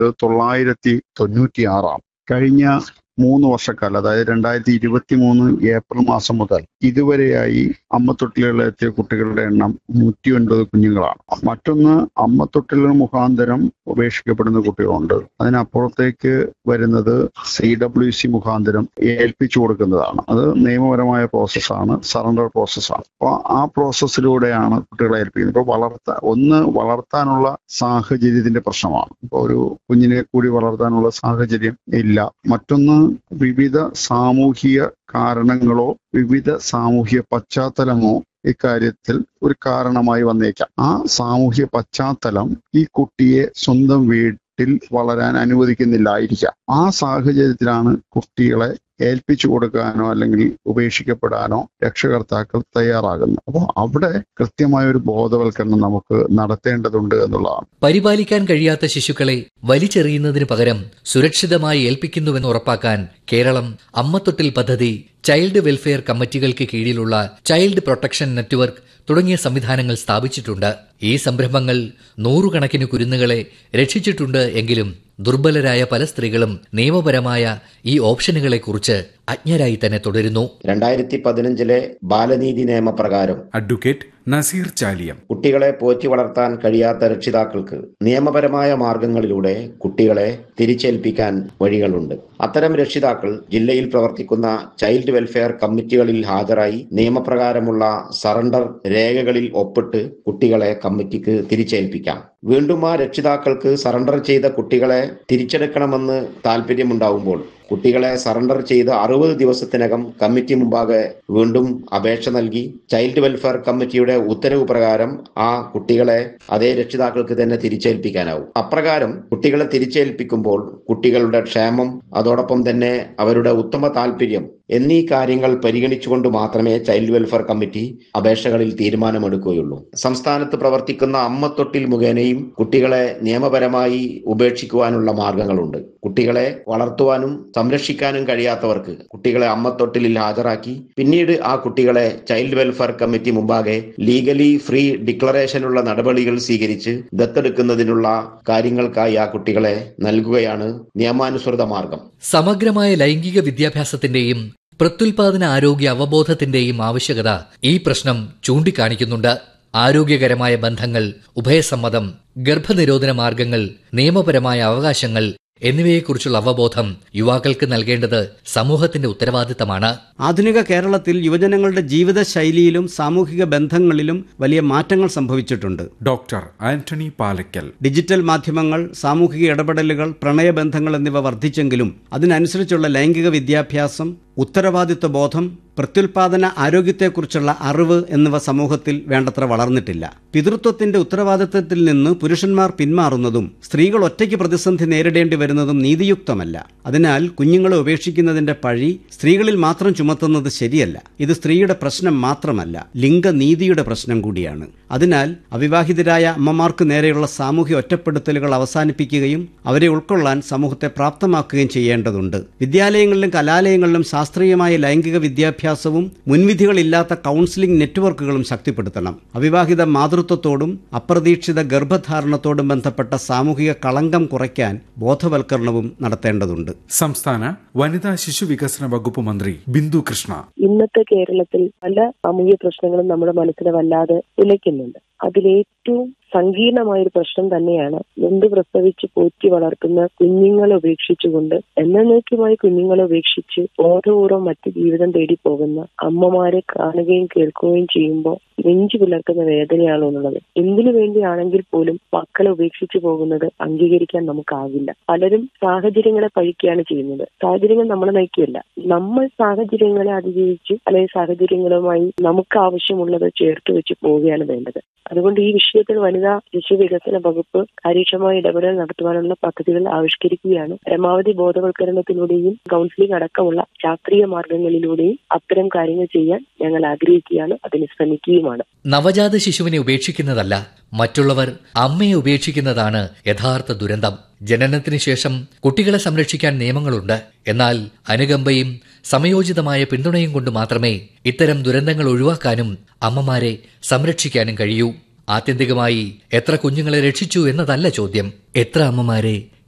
തൊള്ളായിരത്തി തൊണ്ണൂറ്റി ആറാണ് കഴിഞ്ഞ മൂന്ന് വർഷക്കാലം അതായത് രണ്ടായിരത്തി ഇരുപത്തി മൂന്ന് ഏപ്രിൽ മാസം മുതൽ ഇതുവരെയായി അമ്മത്തൊട്ടിലുകളിലെത്തിയ കുട്ടികളുടെ എണ്ണം നൂറ്റി ഒൻപത് കുഞ്ഞുങ്ങളാണ് മറ്റൊന്ന് അമ്മത്തൊട്ടിലുകൾ മുഖാന്തരം ഉപേക്ഷിക്കപ്പെടുന്ന കുട്ടികളുണ്ട് അതിനപ്പുറത്തേക്ക് വരുന്നത് സി ഡബ്ല്യു സി മുഖാന്തരം ഏൽപ്പിച്ചു കൊടുക്കുന്നതാണ് അത് നിയമപരമായ പ്രോസസ്സാണ് സറണ്ടർ പ്രോസസ്സാണ് അപ്പോൾ ആ പ്രോസസ്സിലൂടെയാണ് കുട്ടികളെ ഏൽപ്പിക്കുന്നത് ഇപ്പോൾ വളർത്താൻ ഒന്ന് വളർത്താനുള്ള സാഹചര്യത്തിന്റെ പ്രശ്നമാണ് ഇപ്പോൾ ഒരു കുഞ്ഞിനെ കൂടി വളർത്താനുള്ള സാഹചര്യം ഇല്ല മറ്റൊന്ന് വിവിധ സാമൂഹിക കാരണങ്ങളോ വിവിധ സാമൂഹിക പശ്ചാത്തലമോ ഇക്കാര്യത്തിൽ ഒരു കാരണമായി വന്നേക്കാം ആ സാമൂഹ്യ പശ്ചാത്തലം ഈ കുട്ടിയെ സ്വന്തം വീട്ടിൽ വളരാൻ അനുവദിക്കുന്നില്ലായിരിക്കാം ആ സാഹചര്യത്തിലാണ് കുട്ടികളെ ഏൽപ്പിച്ചു കൊടുക്കാനോ അല്ലെങ്കിൽ ഉപേക്ഷിക്കപ്പെടാനോ രക്ഷകർത്താക്കൾ തയ്യാറാകുന്നത് അപ്പോൾ അവിടെ കൃത്യമായ ഒരു ബോധവൽക്കരണം നമുക്ക് നടത്തേണ്ടതുണ്ട് എന്നുള്ളതാണ് പരിപാലിക്കാൻ കഴിയാത്ത ശിശുക്കളെ വലിച്ചെറിയുന്നതിന് പകരം സുരക്ഷിതമായി ഏൽപ്പിക്കുന്നുവെന്ന് ഉറപ്പാക്കാൻ കേരളം അമ്മത്തൊട്ടിൽ പദ്ധതി ചൈൽഡ് വെൽഫെയർ കമ്മിറ്റികൾക്ക് കീഴിലുള്ള ചൈൽഡ് പ്രൊട്ടക്ഷൻ നെറ്റ്വർക്ക് തുടങ്ങിയ സംവിധാനങ്ങൾ സ്ഥാപിച്ചിട്ടുണ്ട് ഈ സംരംഭങ്ങൾ നൂറുകണക്കിന് കുരുന്നുകളെ രക്ഷിച്ചിട്ടുണ്ട് എങ്കിലും ദുർബലരായ പല സ്ത്രീകളും നിയമപരമായ ഈ ഓപ്ഷനുകളെക്കുറിച്ച് അജ്ഞരായി തന്നെ തുടരുന്നു രണ്ടായിരത്തി പതിനഞ്ചിലെ ബാലനീതി നിയമപ്രകാരം അഡ്വക്കേറ്റ് നസീർ ചാലിയം കുട്ടികളെ പോറ്റി വളർത്താൻ കഴിയാത്ത രക്ഷിതാക്കൾക്ക് നിയമപരമായ മാർഗങ്ങളിലൂടെ കുട്ടികളെ തിരിച്ചേൽപ്പിക്കാൻ വഴികളുണ്ട് അത്തരം രക്ഷിതാക്കൾ ജില്ലയിൽ പ്രവർത്തിക്കുന്ന ചൈൽഡ് വെൽഫെയർ കമ്മിറ്റികളിൽ ഹാജരായി നിയമപ്രകാരമുള്ള സറണ്ടർ രേഖകളിൽ ഒപ്പിട്ട് കുട്ടികളെ കമ്മിറ്റിക്ക് തിരിച്ചേൽപ്പിക്കാം വീണ്ടും ആ രക്ഷിതാക്കൾക്ക് സറണ്ടർ ചെയ്ത കുട്ടികളെ തിരിച്ചെടുക്കണമെന്ന് താല്പര്യമുണ്ടാവുമ്പോൾ കുട്ടികളെ സറണ്ടർ ചെയ്ത് അറുപത് ദിവസത്തിനകം കമ്മിറ്റി മുമ്പാകെ വീണ്ടും അപേക്ഷ നൽകി ചൈൽഡ് വെൽഫെയർ കമ്മിറ്റിയുടെ ഉത്തരവ് പ്രകാരം ആ കുട്ടികളെ അതേ രക്ഷിതാക്കൾക്ക് തന്നെ തിരിച്ചേൽപ്പിക്കാനാവും അപ്രകാരം കുട്ടികളെ തിരിച്ചേൽപ്പിക്കുമ്പോൾ കുട്ടികളുടെ ക്ഷേമം അതോടൊപ്പം തന്നെ അവരുടെ ഉത്തമ താല്പര്യം എന്നീ കാര്യങ്ങൾ പരിഗണിച്ചുകൊണ്ട് മാത്രമേ ചൈൽഡ് വെൽഫെയർ കമ്മിറ്റി അപേക്ഷകളിൽ തീരുമാനമെടുക്കുകയുള്ളൂ സംസ്ഥാനത്ത് പ്രവർത്തിക്കുന്ന അമ്മത്തൊട്ടിൽ മുഖേനയും കുട്ടികളെ നിയമപരമായി ഉപേക്ഷിക്കുവാനുള്ള മാർഗങ്ങളുണ്ട് കുട്ടികളെ വളർത്തുവാനും സംരക്ഷിക്കാനും കഴിയാത്തവർക്ക് കുട്ടികളെ അമ്മത്തൊട്ടിലിൽ ഹാജരാക്കി പിന്നീട് ആ കുട്ടികളെ ചൈൽഡ് വെൽഫെയർ കമ്മിറ്റി മുമ്പാകെ ലീഗലി ഫ്രീ ഡിക്ലറേഷനുള്ള നടപടികൾ സ്വീകരിച്ച് ദത്തെടുക്കുന്നതിനുള്ള കാര്യങ്ങൾക്കായി ആ കുട്ടികളെ നൽകുകയാണ് നിയമാനുസൃത മാർഗം സമഗ്രമായ ലൈംഗിക വിദ്യാഭ്യാസത്തിന്റെയും പ്രത്യുൽപാദന ആരോഗ്യ അവബോധത്തിന്റെയും ആവശ്യകത ഈ പ്രശ്നം ചൂണ്ടിക്കാണിക്കുന്നുണ്ട് ആരോഗ്യകരമായ ബന്ധങ്ങൾ ഉഭയസമ്മതം ഗർഭനിരോധന മാർഗങ്ങൾ നിയമപരമായ അവകാശങ്ങൾ എന്നിവയെക്കുറിച്ചുള്ള അവബോധം യുവാക്കൾക്ക് നൽകേണ്ടത് സമൂഹത്തിന്റെ ഉത്തരവാദിത്തമാണ് ആധുനിക കേരളത്തിൽ യുവജനങ്ങളുടെ ജീവിതശൈലിയിലും സാമൂഹിക ബന്ധങ്ങളിലും വലിയ മാറ്റങ്ങൾ സംഭവിച്ചിട്ടുണ്ട് ഡോക്ടർ ആന്റണി പാലക്കൽ ഡിജിറ്റൽ മാധ്യമങ്ങൾ സാമൂഹിക ഇടപെടലുകൾ പ്രണയബന്ധങ്ങൾ എന്നിവ വർദ്ധിച്ചെങ്കിലും അതിനനുസരിച്ചുള്ള ലൈംഗിക വിദ്യാഭ്യാസം ഉത്തരവാദിത്വ ബോധം പ്രത്യുൽപാദന ആരോഗ്യത്തെക്കുറിച്ചുള്ള അറിവ് എന്നിവ സമൂഹത്തിൽ വേണ്ടത്ര വളർന്നിട്ടില്ല പിതൃത്വത്തിന്റെ ഉത്തരവാദിത്വത്തിൽ നിന്ന് പുരുഷന്മാർ പിന്മാറുന്നതും സ്ത്രീകൾ ഒറ്റയ്ക്ക് പ്രതിസന്ധി നേരിടേണ്ടി വരുന്നതും നീതിയുക്തമല്ല അതിനാൽ കുഞ്ഞുങ്ങളെ ഉപേക്ഷിക്കുന്നതിന്റെ പഴി സ്ത്രീകളിൽ മാത്രം ചുമത്തുന്നത് ശരിയല്ല ഇത് സ്ത്രീയുടെ പ്രശ്നം മാത്രമല്ല ലിംഗനീതിയുടെ പ്രശ്നം കൂടിയാണ് അതിനാൽ അവിവാഹിതരായ അമ്മമാർക്ക് നേരെയുള്ള സാമൂഹ്യ ഒറ്റപ്പെടുത്തലുകൾ അവസാനിപ്പിക്കുകയും അവരെ ഉൾക്കൊള്ളാൻ സമൂഹത്തെ പ്രാപ്തമാക്കുകയും ചെയ്യേണ്ടതുണ്ട് വിദ്യാലയങ്ങളിലും കലാലയങ്ങളിലും ശാസ്ത്രീയമായ ലൈംഗിക വിദ്യാഭ്യാസവും മുൻവിധികളില്ലാത്ത കൗൺസിലിംഗ് നെറ്റ്വർക്കുകളും ശക്തിപ്പെടുത്തണം അവിവാഹിത മാതൃത്വത്തോടും അപ്രതീക്ഷിത ഗർഭധാരണത്തോടും ബന്ധപ്പെട്ട സാമൂഹിക കളങ്കം കുറയ്ക്കാൻ ബോധവൽക്കരണവും നടത്തേണ്ടതുണ്ട് സംസ്ഥാന വനിതാ ശിശു വികസന വകുപ്പ് മന്ത്രി ബിന്ദു കൃഷ്ണ ഇന്നത്തെ കേരളത്തിൽ പല സാമൂഹ്യ പ്രശ്നങ്ങളും നമ്മുടെ മനസ്സിനെ വല്ലാതെ ഉലയ്ക്കുന്നുണ്ട് അതിലേറ്റവും സങ്കീർണമായ ഒരു പ്രശ്നം തന്നെയാണ് നൊന്ത് പ്രസവിച്ച് പോറ്റി വളർത്തുന്ന കുഞ്ഞുങ്ങളെ ഉപേക്ഷിച്ചുകൊണ്ട് എന്നേക്കുമായി കുഞ്ഞുങ്ങളെ ഉപേക്ഷിച്ച് ബോധപൂർവ്വം മറ്റ് ജീവിതം തേടി പോകുന്ന അമ്മമാരെ കാണുകയും കേൾക്കുകയും ചെയ്യുമ്പോൾ നെഞ്ചു പിളർക്കുന്ന വേദനയാണ് എന്നുള്ളത് എന്തിനു വേണ്ടിയാണെങ്കിൽ പോലും മക്കളെ ഉപേക്ഷിച്ചു പോകുന്നത് അംഗീകരിക്കാൻ നമുക്കാകില്ല പലരും സാഹചര്യങ്ങളെ പഴിക്കുകയാണ് ചെയ്യുന്നത് സാഹചര്യങ്ങൾ നമ്മളെ നയിക്കുകയല്ല നമ്മൾ സാഹചര്യങ്ങളെ അതിജീവിച്ച് അല്ലെങ്കിൽ സാഹചര്യങ്ങളുമായി നമുക്ക് ആവശ്യമുള്ളത് ചേർത്ത് വെച്ച് പോവുകയാണ് വേണ്ടത് അതുകൊണ്ട് ഈ വിഷയത്തിൽ വനിതാ ശിശു വികസന വകുപ്പ് കാര്യക്ഷമമായ ഇടപെടൽ നടത്തുവാനുള്ള പദ്ധതികൾ ആവിഷ്കരിക്കുകയാണ് പരമാവധി ബോധവൽക്കരണത്തിലൂടെയും കൗൺസിലിംഗ് അടക്കമുള്ള ശാസ്ത്രീയ മാർഗങ്ങളിലൂടെയും അത്തരം കാര്യങ്ങൾ ചെയ്യാൻ ഞങ്ങൾ ആഗ്രഹിക്കുകയാണ് അതിന് ശ്രമിക്കുകയുമാണ് നവജാത ശിശുവിനെ ഉപേക്ഷിക്കുന്നതല്ല മറ്റുള്ളവർ അമ്മയെ ഉപേക്ഷിക്കുന്നതാണ് യഥാർത്ഥ ദുരന്തം ജനനത്തിന് ശേഷം കുട്ടികളെ സംരക്ഷിക്കാൻ നിയമങ്ങളുണ്ട് എന്നാൽ അനുകമ്പയും സമയോചിതമായ പിന്തുണയും കൊണ്ട് മാത്രമേ ഇത്തരം ദുരന്തങ്ങൾ ഒഴിവാക്കാനും അമ്മമാരെ സംരക്ഷിക്കാനും കഴിയൂ ആത്യന്തികമായി എത്ര കുഞ്ഞുങ്ങളെ രക്ഷിച്ചു എന്നതല്ല ചോദ്യം എത്ര അമ്മമാരെ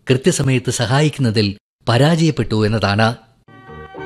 കൃത്യസമയത്ത് സഹായിക്കുന്നതിൽ പരാജയപ്പെട്ടു എന്നതാണ്